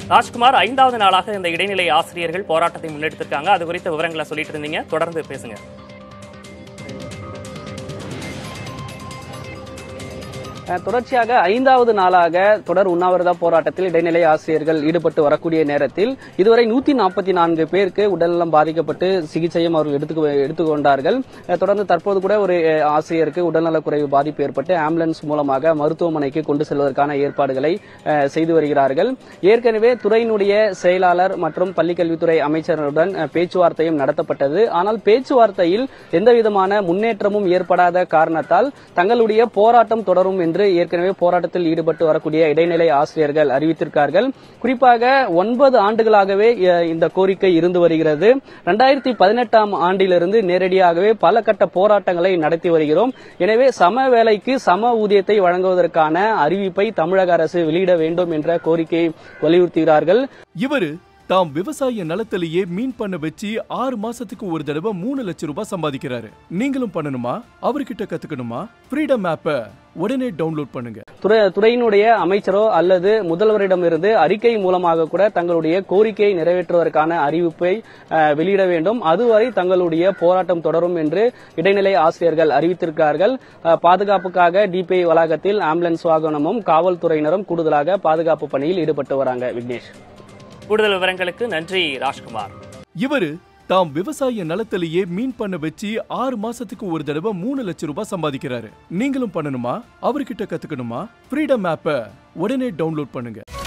ராஜ்குமார் ஐந்தாவது நாளாக இந்த இடைநிலை ஆசிரியர்கள் போராட்டத்தை முன்னெடுத்திருக்காங்க அது குறித்த விவரங்களை சொல்லிட்டு இருந்தீங்க தொடர்ந்து பேசுங்க அஹ் தொடர்ச்சியாக ஐந்தாவது நாளாக தொடர் உண்ணாவிரத போராட்டத்தில் இடைநிலை ஆசிரியர்கள் ஈடுபட்டு வரக்கூடிய நேரத்தில் இதுவரை நூத்தி நாற்பத்தி நான்கு பேருக்கு உடல்நலம் பாதிக்கப்பட்டு சிகிச்சையும் அவர்கள் எடுத்துக்கு எடுத்துக்கொண்டார்கள் அஹ் தொடர்ந்து தற்போது கூட ஒரு அஹ், ஆசிரியருக்கு உடல்நலக்குறைவு பாதிப்பு ஏற்பட்டு ஆம்புலன்ஸ் மூலமாக மருத்துவமனைக்கு கொண்டு செல்வதற்கான ஏற்பாடுகளை அஹ், செய்து வருகிறார்கள் ஏற்கனவே துறையினுடைய செயலாளர் மற்றும் பள்ளிக்கல்வித்துறை அமைச்சருடன் அஹ், பேச்சுவார்த்தையும் நடத்தப்பட்டது ஆனால் பேச்சுவார்த்தையில் எந்தவிதமான முன்னேற்றமும் ஏற்படாத காரணத்தால் தங்களுடைய போராட்டம் தொடரும் என்று ஏற்கனவே போராட்டத்தில் ஈடுபட்டு வரக்கூடிய இடைநிலை ஆசிரியர்கள் அறிவித்திருக்கார்கள் குறிப்பாக ஒன்பது ஆண்டுகளாகவே அஹ், இந்த கோரிக்கை இருந்து வருகிறது இரண்டாயிரத்தி பதினெட்டாம் ஆண்டிலிருந்து நேரடியாகவே பல கட்ட போராட்டங்களை நடத்தி வருகிறோம் எனவே சம வேலைக்கு சம ஊதியத்தை வழங்குவதற்கான அறிவிப்பை தமிழக அரசு வெளியிட வேண்டும் என்ற கோரிக்கையை வலியுறுத்துகிறார்கள் இவரு தாம் விவசாய நிலத்திலேயே மீன் பண்ண வச்சு ஆறு மாசத்துக்கு ஒரு தடவை மூணு லட்சம் ரூபாய் சம்பாதிக்கிறாரு நீங்களும் பண்ணணுமா அவர்கிட்ட கத்துக்கணுமா ஃப்ரீடம் ஆப்ப உடனே டவுன்லோட் பண்ணுங்க துறை துறையினுடைய அமைச்சரோ அல்லது முதல்வரிடமிருந்து அறிக்கை மூலமாக கூட தங்களுடைய கோரிக்கையை நிறைவேற்றுவதற்கான அறிவிப்பை அஹ், வெளியிட வேண்டும் அதுவரை தங்களுடைய போராட்டம் தொடரும் என்று இடைநிலை ஆசிரியர்கள் அறிவித்திருக்கிறார்கள் அஹ், பாதுகாப்புக்காக டிபிஐ வளாகத்தில் ஆம்புலன்ஸ் வாகனமும் காவல்துறையினரும் கூடுதலாக பாதுகாப்பு பணியில் ஈடுபட்டு வராங்க விக்னேஷ் கூடுதல் விவரங்களுக்கு நன்றி ராஜ்குமார் இவரு தாம் விவசாய நிலத்திலேயே மீன் பண்ண வச்சு ஆறு மாசத்துக்கு ஒரு தடவை மூணு லட்சம் ரூபாய் சம்பாதிக்கிறாரு நீங்களும் பண்ணணுமா அவர்கிட்ட கத்துக்கணுமா ஃப்ரீடம் ஆப்ப உடனே டவுன்லோட் பண்ணுங்க